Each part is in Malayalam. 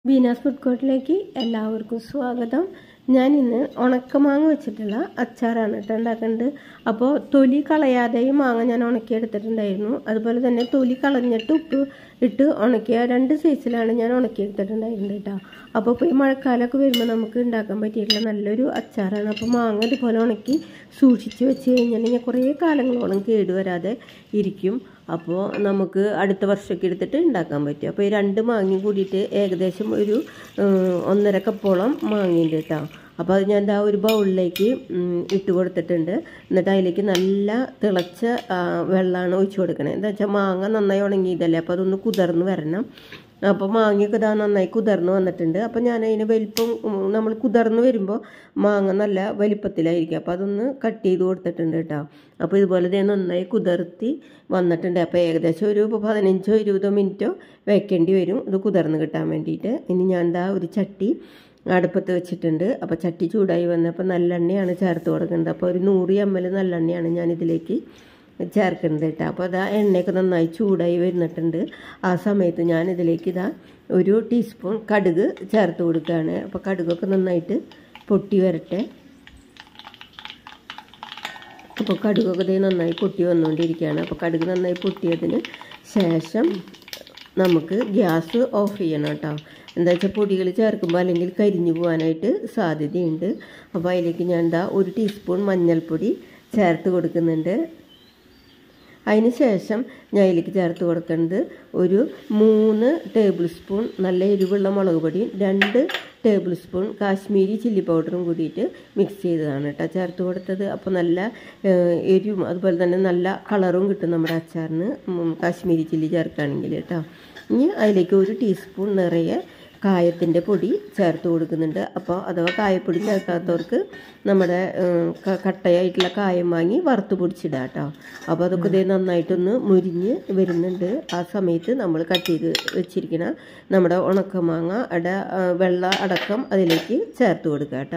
ബീനാസ് ഫുഡ് കോർട്ടിലേക്ക് എല്ലാവർക്കും സ്വാഗതം ഞാൻ ഇന്ന് ഉണക്കമാങ്ങ വെച്ചിട്ടുള്ള അച്ചാറാണ് കേട്ടോ ഉണ്ടാക്കുന്നത് അപ്പോൾ തൊലി കളയാതെ ഈ മാങ്ങ ഞാൻ ഉണക്കി എടുത്തിട്ടുണ്ടായിരുന്നു അതുപോലെ തന്നെ തൊലി കളഞ്ഞിട്ട് ഉപ്പ് ഇട്ട് ഉണക്കിയ രണ്ട് സൈസിലാണ് ഞാൻ ഉണക്കി എടുത്തിട്ടുണ്ടായിരുന്നത് കേട്ടോ അപ്പോൾ ഇപ്പോൾ ഈ മഴക്കാലമൊക്കെ വരുമ്പോൾ നമുക്ക് ഉണ്ടാക്കാൻ പറ്റിയിട്ടുള്ള നല്ലൊരു അച്ചാറാണ് അപ്പോൾ മാങ്ങ ഇതുപോലെ ഉണക്കി സൂക്ഷിച്ച് വെച്ച് കഴിഞ്ഞിട്ടുണ്ടെങ്കിൽ കുറേ കാലങ്ങളോളം കേടുവരാതെ ഇരിക്കും അപ്പോൾ നമുക്ക് അടുത്ത വർഷമൊക്കെ എടുത്തിട്ട് ഉണ്ടാക്കാൻ പറ്റും അപ്പോൾ ഈ രണ്ട് മാങ്ങയും കൂടിയിട്ട് ഏകദേശം ഒരു ഒന്നര കപ്പോളം മാങ്ങയുണ്ട് കേട്ടോ അപ്പോൾ അത് ഞാൻ എന്താ ഒരു ബൗളിലേക്ക് ഇട്ട് കൊടുത്തിട്ടുണ്ട് എന്നിട്ട് അതിലേക്ക് നല്ല തിളച്ച വെള്ളമാണ് ഒഴിച്ചു കൊടുക്കണത് എന്താ വെച്ചാൽ മാങ്ങ നന്നായി ഉണങ്ങിയതല്ലേ അപ്പോൾ അതൊന്ന് കുതിർന്ന് വരണം അപ്പോൾ മാങ്ങയൊക്കെ ഇതാ നന്നായി കുതിർന്ന് വന്നിട്ടുണ്ട് അപ്പോൾ ഞാൻ അതിന് വലിപ്പം നമ്മൾ കുതിർന്ന് വരുമ്പോൾ മാങ്ങ നല്ല വലിപ്പത്തിലായിരിക്കും അപ്പോൾ അതൊന്ന് കട്ട് ചെയ്ത് കൊടുത്തിട്ടുണ്ട് കേട്ടോ അപ്പോൾ ഇതുപോലെ തന്നെ നന്നായി കുതിർത്തി വന്നിട്ടുണ്ട് അപ്പോൾ ഏകദേശം ഒരു പതിനഞ്ചോ ഇരുപതോ മിനിറ്റോ വെക്കേണ്ടി വരും ഇത് കുതിർന്ന് കിട്ടാൻ വേണ്ടിയിട്ട് ഇനി ഞാൻ എന്താ ഒരു ചട്ടി അടുപ്പത്ത് വെച്ചിട്ടുണ്ട് അപ്പോൾ ചട്ടി ചൂടായി വന്നപ്പോൾ നല്ലെണ്ണയാണ് ചേർത്ത് കൊടുക്കുന്നത് അപ്പോൾ ഒരു നൂറ് എം എൽ നല്ലെണ്ണയാണ് ഞാൻ ഇതിലേക്ക് ചേർക്കുന്നത് കേട്ടോ അപ്പോൾ അതാ എണ്ണയൊക്കെ നന്നായി ചൂടായി വരുന്നിട്ടുണ്ട് ആ സമയത്ത് ഞാൻ ഇതിലേക്ക് ഇതാ ഒരു ടീസ്പൂൺ കടുക് ചേർത്ത് കൊടുക്കുകയാണ് അപ്പോൾ കടുകൊക്കെ നന്നായിട്ട് പൊട്ടി വരട്ടെ അപ്പോൾ കടുകൊക്കെ ഇതേ നന്നായി പൊട്ടി വന്നുകൊണ്ടിരിക്കുകയാണ് അപ്പോൾ കടുക് നന്നായി പൊട്ടിയതിന് ശേഷം നമുക്ക് ഗ്യാസ് ഓഫ് ചെയ്യണം കേട്ടോ എന്താ വെച്ചാൽ പൊടികൾ ചേർക്കുമ്പോൾ അല്ലെങ്കിൽ കരിഞ്ഞു പോകാനായിട്ട് സാധ്യതയുണ്ട് അപ്പോൾ അതിലേക്ക് ഞാൻ എന്താ ഒരു ടീസ്പൂൺ മഞ്ഞൾപ്പൊടി ചേർത്ത് കൊടുക്കുന്നുണ്ട് അതിന് ശേഷം ഞാൻ അതിലേക്ക് ചേർത്ത് കൊടുക്കുന്നത് ഒരു മൂന്ന് ടേബിൾ സ്പൂൺ നല്ല എരിവുള്ള മുളക് പൊടിയും രണ്ട് ടേബിൾ സ്പൂൺ കാശ്മീരി ചില്ലി പൗഡറും കൂടിയിട്ട് മിക്സ് ചെയ്തതാണ് കേട്ടോ ചേർത്ത് കൊടുത്തത് അപ്പോൾ നല്ല എരിവും അതുപോലെ തന്നെ നല്ല കളറും കിട്ടും നമ്മുടെ അച്ചാറിന് കാശ്മീരി ചില്ലി ചേർക്കുകയാണെങ്കിൽ കേട്ടോ ഇനി അതിലേക്ക് ഒരു ടീസ്പൂൺ നിറയെ കായത്തിൻ്റെ പൊടി ചേർത്ത് കൊടുക്കുന്നുണ്ട് അപ്പോൾ അഥവാ കായപ്പൊടി ചേർക്കാത്തവർക്ക് നമ്മുടെ കട്ടയായിട്ടുള്ള കായം വാങ്ങി വറുത്ത് പൊടിച്ചിടുക കേട്ടോ അപ്പോൾ അതൊക്കെ ഇതേ നന്നായിട്ടൊന്ന് മുരിഞ്ഞ് വരുന്നുണ്ട് ആ സമയത്ത് നമ്മൾ കട്ട് ചെയ്ത് വെച്ചിരിക്കുന്ന നമ്മുടെ ഉണക്കമാങ്ങ അട വെള്ള അടക്കം അതിലേക്ക് ചേർത്ത് കൊടുക്കുക കേട്ടോ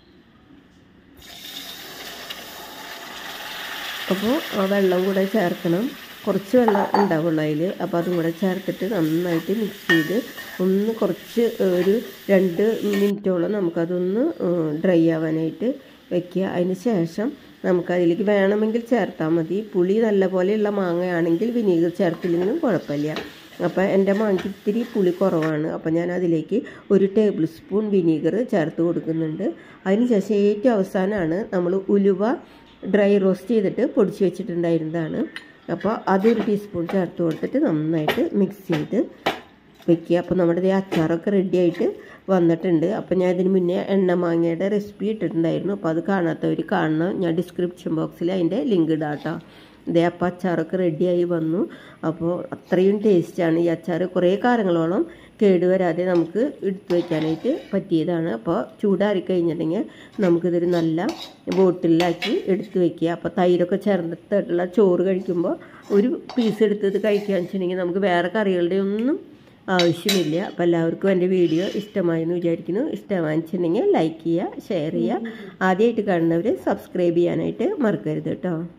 അപ്പോൾ ആ വെള്ളം കൂടെ ചേർക്കണം കുറച്ച് വെള്ളം ഉണ്ടാവുള്ളൂ അതിൽ അപ്പോൾ അതും കൂടെ ചേർത്തിട്ട് നന്നായിട്ട് മിക്സ് ചെയ്ത് ഒന്ന് കുറച്ച് ഒരു രണ്ട് മിനിറ്റോളം നമുക്കതൊന്ന് ഡ്രൈ ആവാനായിട്ട് വെക്കുക അതിന് ശേഷം നമുക്കതിലേക്ക് വേണമെങ്കിൽ ചേർത്താൽ മതി പുളി നല്ല പോലെയുള്ള മാങ്ങയാണെങ്കിൽ വിനീഗർ ചേർത്തില്ലെങ്കിലും കുഴപ്പമില്ല അപ്പോൾ എൻ്റെ മാങ്ങയ്ക്ക് ഇത്തിരി പുളി കുറവാണ് അപ്പോൾ ഞാൻ അതിലേക്ക് ഒരു ടേബിൾ സ്പൂൺ വിനീഗർ ചേർത്ത് കൊടുക്കുന്നുണ്ട് അതിന് ശേഷം ഏറ്റവും അവസാനമാണ് നമ്മൾ ഉലുവ ഡ്രൈ റോസ്റ്റ് ചെയ്തിട്ട് പൊടിച്ച് വെച്ചിട്ടുണ്ടായിരുന്നതാണ് അപ്പോൾ അതൊരു ടീസ്പൂൺ ചേർത്ത് കൊടുത്തിട്ട് നന്നായിട്ട് മിക്സ് ചെയ്ത് വെക്കുക അപ്പോൾ നമ്മുടെ ഈ അച്ചാറൊക്കെ റെഡി ആയിട്ട് വന്നിട്ടുണ്ട് അപ്പോൾ ഞാൻ ഇതിന് മുന്നേ എണ്ണ മാങ്ങയുടെ റെസിപ്പി ഇട്ടിട്ടുണ്ടായിരുന്നു അപ്പോൾ അത് കാണാത്തവർ കാണണം ഞാൻ ഡിസ്ക്രിപ്ഷൻ ബോക്സിൽ അതിൻ്റെ ലിങ്ക് ഇടാം കേട്ടോ ഇതേ അപ്പം അച്ചാറൊക്കെ റെഡിയായി വന്നു അപ്പോൾ അത്രയും ടേസ്റ്റാണ് ഈ അച്ചാർ കുറേ കാലങ്ങളോളം കേടുവരാതെ നമുക്ക് എടുത്തു വയ്ക്കാനായിട്ട് പറ്റിയതാണ് അപ്പോൾ ചൂടാറി കഴിഞ്ഞിട്ടുണ്ടെങ്കിൽ നമുക്കിതൊരു നല്ല ബോട്ടിലാക്കി എടുത്ത് വയ്ക്കുക അപ്പോൾ തൈരൊക്കെ ചേർന്നിട്ടുള്ള ചോറ് കഴിക്കുമ്പോൾ ഒരു പീസ് എടുത്തത് കഴിക്കുകയെന്ന് വെച്ചിട്ടുണ്ടെങ്കിൽ നമുക്ക് വേറെ കറികളുടെ ഒന്നും ആവശ്യമില്ല അപ്പോൾ എല്ലാവർക്കും എൻ്റെ വീഡിയോ ഇഷ്ടമായെന്ന് വിചാരിക്കുന്നു ഇഷ്ടമാണെന്നുണ്ടെങ്കിൽ ലൈക്ക് ചെയ്യുക ഷെയർ ചെയ്യുക ആദ്യമായിട്ട് കാണുന്നവർ സബ്സ്ക്രൈബ് ചെയ്യാനായിട്ട് മറക്കരുത് കേട്ടോ